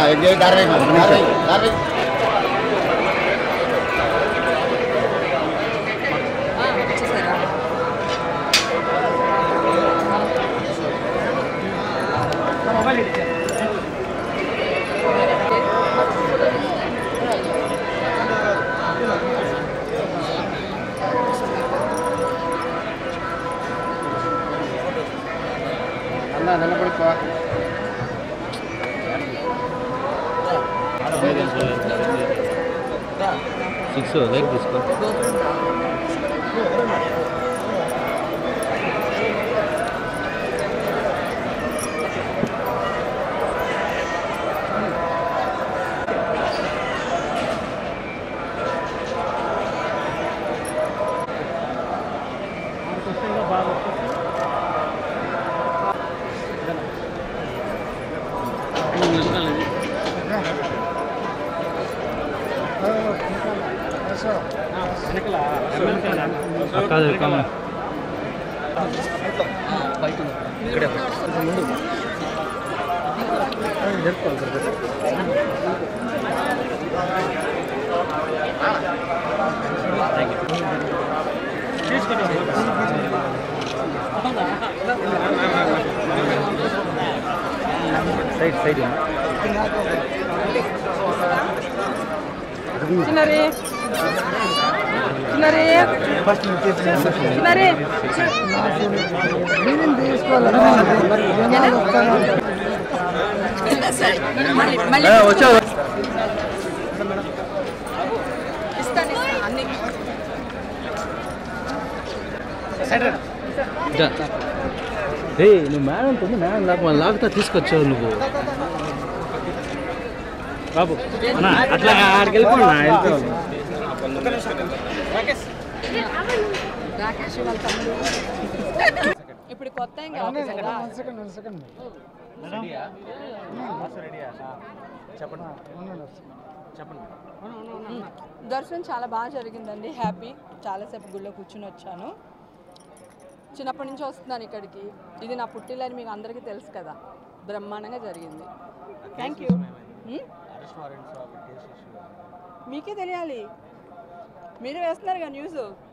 వచ్చేసారా అన్న నిలబడిపో six like తీసుకో కాదు కమ్మ ఇక్కడే సైడ్ సైడ్ చిన్నరి చిన్నరి చిన్నరి సరే మళ్ళీ మళ్ళీ వచ్చా ఇస్తాను ఇస్తాను అన్ని రే నువ్వు మేడం ఉంటుంది మేడం లాక్ మన లాగుతా తీసుకొచ్చావు నువ్వు బాబు అన్నా, అట్లా ఆడికి వెళ్ళిపోయినా రాకేష్ వాళ్ళ తమ్ముడు ఇప్పుడు కొత్త ఏం కాదు కదా ఉమ్. దర్శనం చాలా బాగా జరిగిందండి హ్యాపీ చాలాసేపు గుళ్ళో కూర్చుని వచ్చాను చిన్నప్పటి నుంచి వస్తున్నాను ఇక్కడికి ఇది నా పుట్టిల్లని మీకు అందరికీ తెలుసు కదా బ్రహ్మాండంగా జరిగింది థ్యాంక్ యూ మీకే తెలియాలి మీరు వేస్తున్నారు కదా న్యూస్